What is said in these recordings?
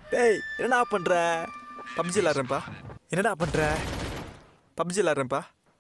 டேய் என்னடா பண்ற பப்ஜி விளாட்றேன்ப்பா என்னடா பண்ற பப்ஜி விளாட்றேன்ப்பா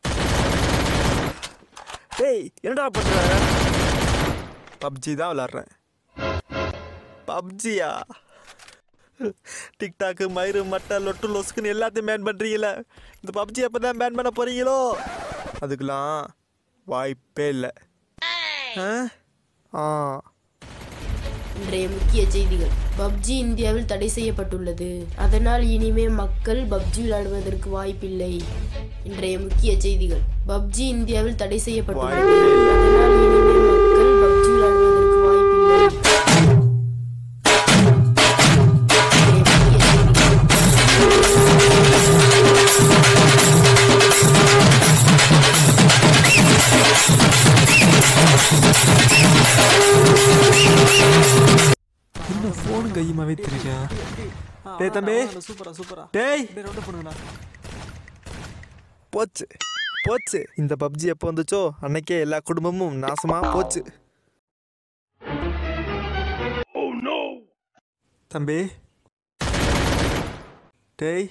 டேய் என்னடா பண்ற பப்ஜி தான் விளாட்றேன் பப்ஜியா டிக்டாக்கு மயிறு மட்டை லொட்டு லொசுக்குன்னு எல்லாத்தையும் பேன் பண்ணுறீங்களே இந்த பப்ஜி எப்போ தான் பேன் பண்ண போகிறீங்களோ அதுக்கெல்லாம் வாய்ப்பே இல்லை ஆ ஆ இன்றைய முக்கிய செய்திகள் பப்ஜி இந்தியாவில் தடை செய்யப்பட்டுள்ளது அதனால் இனிமே மக்கள் பப்ஜி விளையாடுவதற்கு வாய்ப்பில்லை இன்றைய முக்கிய செய்திகள் பப்ஜி இந்தியாவில் தடை செய்யப்பட்டுள்ளது அதனால் இனிமே மக்கள் பப்ஜி விளையாடுவதற்கு வாய்ப்பில்லை இன்றைய முக்கிய செய்திகள் இன்னும் ஃபோன் கையுமாவே தெரியா டேய் தம்பி சூப்பரா சூப்பரா டேய் டேய் ரவுண்ட் பண்ணுங்கண்ணா போச்சு போச்சு இந்த பப்ஜி எப்போ வந்துச்சோ அன்னைக்கே எல்லா குடும்பமும் நாசமா போச்சு தம்பி டேய்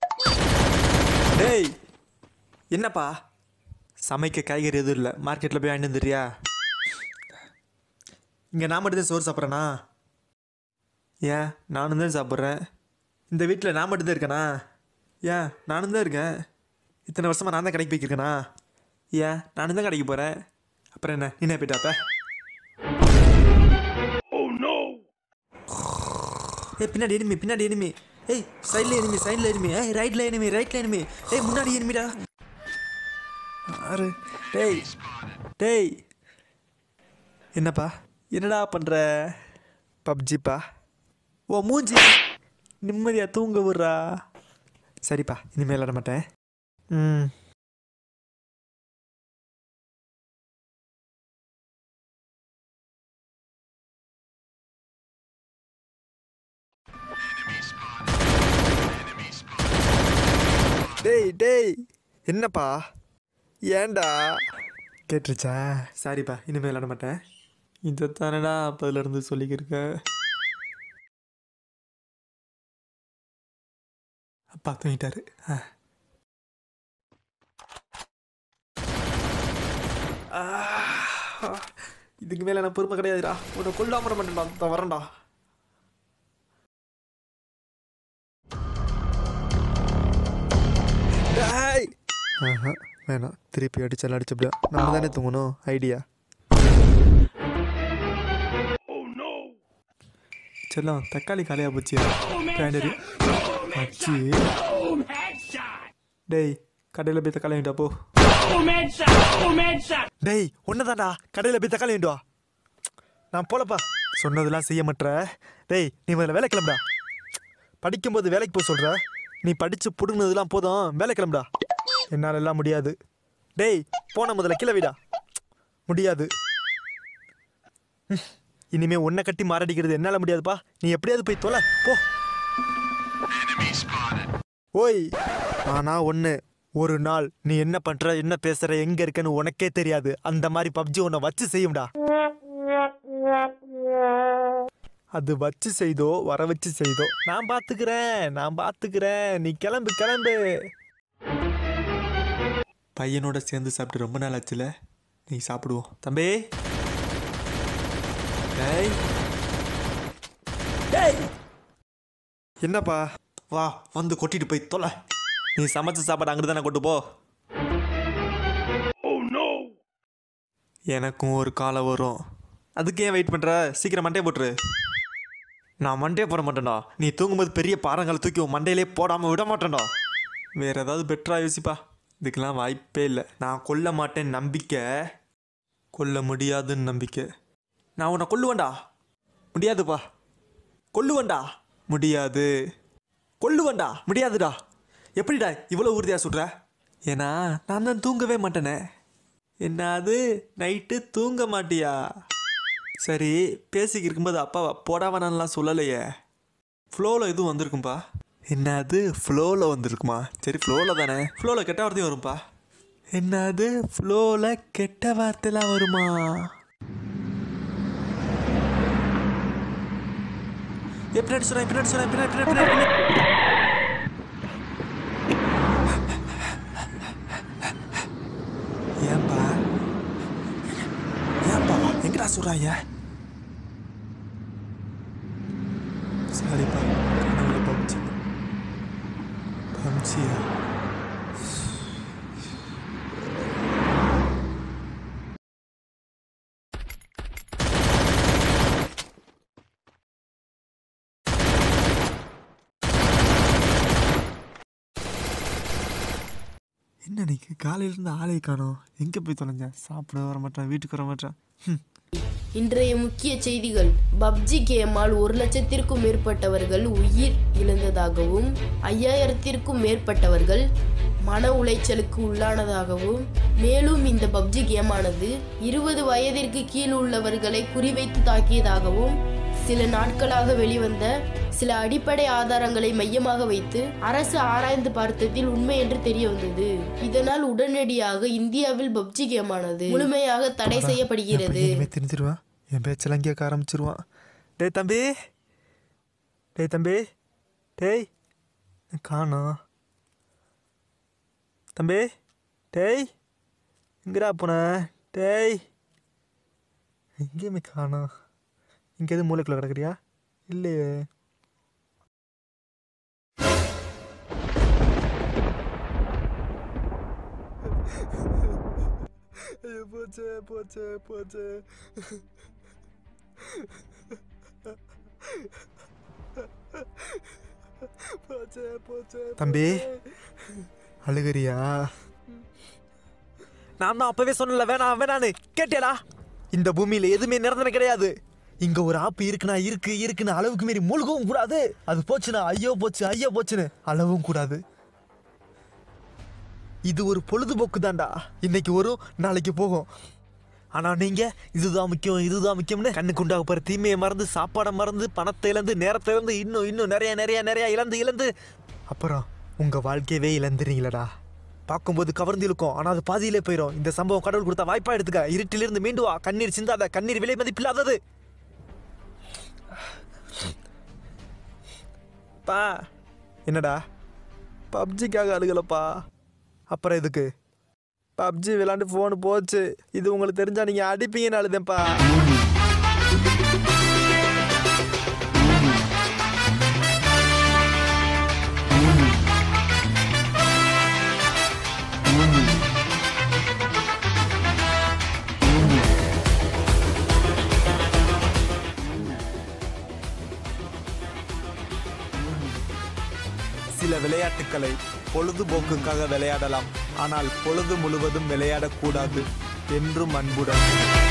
டேய் என்னப்பா சமைக்க காய்கறி எதுவும் இல்லை மார்க்கெட்டில் போய் வாங்கிட்டு வந்துடுறியா இங்கே நான் மட்டும் தான் சோறு சாப்பிட்றேனா ஏன் நானும் தான் சாப்பிட்றேன் இந்த வீட்டில் நான் மட்டும் தான் இருக்கேனா ஏன் நானும் தான் இருக்கேன் இத்தனை வருஷமாக நான் தான் கடைக்கு போய்க்கிருக்கேனா ஏன் நானும் தான் கடைக்கு போகிறேன் அப்புறம் என்ன நீ என்ன போயிட்டாப்ப ஏய் பின்னாடி எனிமி பின்னாடி எனிமி ஏய் சைடில் எனிமி சைடில் எனிமி ஏய் ரைட்டில் எனிமி ரைட்டில் எனிமி ஏய் முன்னாடி எனிமிடா ஆறு டேய் டேய் என்னப்பா என்னடா பண்ணுற பப்ஜிப்பா ஓ மூஞ்சி நிம்மதியாக தூங்க விட்றா சரிப்பா இனிமேல் விளாட மாட்டேன் ம் டேய் டேய் என்னப்பா ஏன்டா கேட்டுருச்சா சாரிப்பா இனிமேல் விளாட மாட்டேன் இதை தானடா அப்போதுலேருந்து சொல்லிக்கிருக்க அப்பா தூங்கிட்டாரு ஆ ஆ, இதுக்கு மேலே நான் பொறுமை கிடையாதுடா உன்னை கொல்லாம விட மாட்டேன்டா இந்த வரேன்டா டேய் ஆஹா வேணாம் திருப்பி அடிச்சாலும் அடிச்சப்படியா நம்ம தானே தூங்கணும் ஐடியா செல்லம் தக்காளி காலையாக போச்சு பிராண்டரி அச்சு டேய் கடையில் போய் தக்காளி வாங்கிட்டா போ டேய் ஒன்னதாடா கடையில் போய் தக்காளி வாங்கிட்டு வா நான் போலப்பா சொன்னதெல்லாம் செய்ய மாட்ற டேய் நீ முதல்ல வேலை கிளம்புடா படிக்கும்போது வேலைக்கு போக சொல்ற நீ படிச்சு புடுங்கினதுலாம் போதும் வேலை கிளம்புடா என்னால் எல்லாம் முடியாது டேய் போன முதல்ல கீழே விடா முடியாது ம், இனிமே உன்னை கட்டி மாரடிக்கிறது என்னால முடியாதுப்பா நீ எப்படியாவது போய் தொலை போ ஓய் ஆனா ஒன்று ஒரு நாள் நீ என்ன பண்ற என்ன பேசுற எங்க இருக்கன்னு உனக்கே தெரியாது அந்த மாதிரி பப்ஜி உன்னை வச்சு செய்யும்டா அது வச்சு செய்தோ வர வச்சு செய்தோ நான் பாத்துக்கிறேன் நான் பாத்துக்கிறேன் நீ கிளம்பு கிளம்பு பையனோட சேர்ந்து சாப்பிட்டு ரொம்ப நாள் ஆச்சுல நீ சாப்பிடுவோம் தம்பி டேய் டேய் என்னப்பா வா வந்து கொட்டிட்டு போய் தொலை நீ சமைச்ச சாப்பாடு அங்கிட்டு தானே கொண்டு போ எனக்கும் ஒரு காலம் வரும் அதுக்கு ஏன் வெயிட் பண்ற சீக்கிரம் மண்டே போட்டுரு நான் மண்டே போட மாட்டேன்டா நீ தூங்கும்போது பெரிய பாறங்களை தூக்கி உன் மண்டையிலே போடாம விட மாட்டேன்டா வேற ஏதாவது பெட்டரா யோசிப்பா இதுக்கெல்லாம் வாய்ப்பே இல்லை நான் கொல்ல மாட்டேன் நம்பிக்கை கொல்ல முடியாதுன்னு நம்பிக்கை நான் உன்னை கொல்லுவேன்டா முடியாதுப்பா கொல்லுவேன்டா முடியாது கொல்லுவேன்டா முடியாதுடா எப்படிடா இவ்வளோ உறுதியாக சொல்கிற ஏன்னா நான் தான் தூங்கவே மாட்டேனே என்ன அது நைட்டு தூங்க மாட்டியா சரி பேசிக்கிட்டு இருக்கும்போது அப்பாவை போடாவனான்லாம் சொல்லலையே ஃப்ளோவில் எதுவும் வந்திருக்கும்பா என்ன அது ஃப்ளோவில் வந்திருக்குமா சரி ஃப்ளோவில் தானே ஃப்ளோவில் கெட்ட வார்த்தையும் வரும்பா என்ன அது ஃப்ளோவில் கெட்ட வார்த்தைலாம் வருமா ஏ பின்னாடி சொன்னா பின்னாடி சொன்னா பின்னாடி பின்னாடி பின்னாடி ஏன்பா ஏன்பா எங்கடா சொல்றாங்க சாரிப்பா கனவுல பம்சி பம்சியா என்ன நீக்கு காலையிலேருந்து ஆளே காணோம் எங்கே போய் தொலைஞ்சேன் சாப்பிட வர மாட்டேன் வீட்டுக்கு வர மாட்டேன் ம் இன்றைய முக்கிய செய்திகள் பப்ஜி கேமால் ஒரு லட்சத்திற்கும் மேற்பட்டவர்கள் உயிர் இழந்ததாகவும் ஐயாயிரத்திற்கும் மேற்பட்டவர்கள் மன உளைச்சலுக்கு உள்ளானதாகவும் மேலும் இந்த பப்ஜி கேமானது இருபது வயதிற்கு கீழ் உள்ளவர்களை குறிவைத்து தாக்கியதாகவும் சில நாட்களாக வெளிவந்த சில அடிப்படை ஆதாரங்களை மையமாக வைத்து அரசு ஆராய்ந்து பார்த்ததில் உண்மை என்று தெரிய வந்தது இதனால் உடனடியாக இந்தியாவில் பப்ஜி கேமானது முழுமையாக தடை செய்யப்படுகிறது இனிமேல் தெரிஞ்சிருவான் என் பேச்செல்லாம் கேட்க ஆரம்பிச்சிருவான் டேய் தம்பி டேய் தம்பி டேய் காணோம் தம்பி டேய் எங்கடா போன டேய் எங்கேயுமே காணோம் இங்கே எதுவும் மூளைக்குள்ள கிடக்குறியா இல்லையே ஐயோ போச்சே போச்சே போச்சே போச்சே போச்சே தம்பி அழுகிறியா நான் தான் அப்பவே சொன்னல வேணாம் வேணான்னு கேட்டியாடா இந்த பூமியில எதுவுமே நிரந்தரம் கிடையாது இங்க ஒரு ஆப்பு இருக்குன்னா இருக்கு இருக்குன்னு அளவுக்கு மீறி மூழ்கவும் கூடாது அது போச்சுன்னா ஐயோ போச்சு ஐயோ போச்சுன்னு அளவும் கூடாது இது ஒரு பொழுதுபோக்கு தான்டா இன்னைக்கு வரும் நாளைக்கு போகும் ஆனா நீங்க இதுதான் முக்கியம் இதுதான் முக்கியம்னு கண்ணுக்கு உண்டாக போற தீமையை மறந்து சாப்பாடை மறந்து பணத்தை இழந்து நேரத்தை இழந்து இன்னும் இன்னும் நிறைய நிறைய நிறைய இழந்து இழந்து அப்புறம் உங்க வாழ்க்கையவே இழந்துறீங்களடா பார்க்கும்போது கவர்ந்து இருக்கும் ஆனா அது பாதியிலே போயிடும் இந்த சம்பவம் கடவுள் கொடுத்த வாய்ப்பா எடுத்துக்க இருட்டிலிருந்து மீண்டு வா கண்ணீர் சிந்தாத கண்ணீர் விலை மதிப்பில்லாதது பா என்னடா பப்ஜிக்காக அழுகலப்பா அப்புறம் எதுக்கு பப்ஜி விளாண்டு ஃபோனு போச்சு இது உங்களுக்கு தெரிஞ்சா நீங்கள் அடிப்பீங்கன்னு அழுதேன்ப்பா சில விளையாட்டுக்களை பொழுதுபோக்குக்காக விளையாடலாம் ஆனால் பொழுது முழுவதும் விளையாடக்கூடாது என்றும் அன்புடன்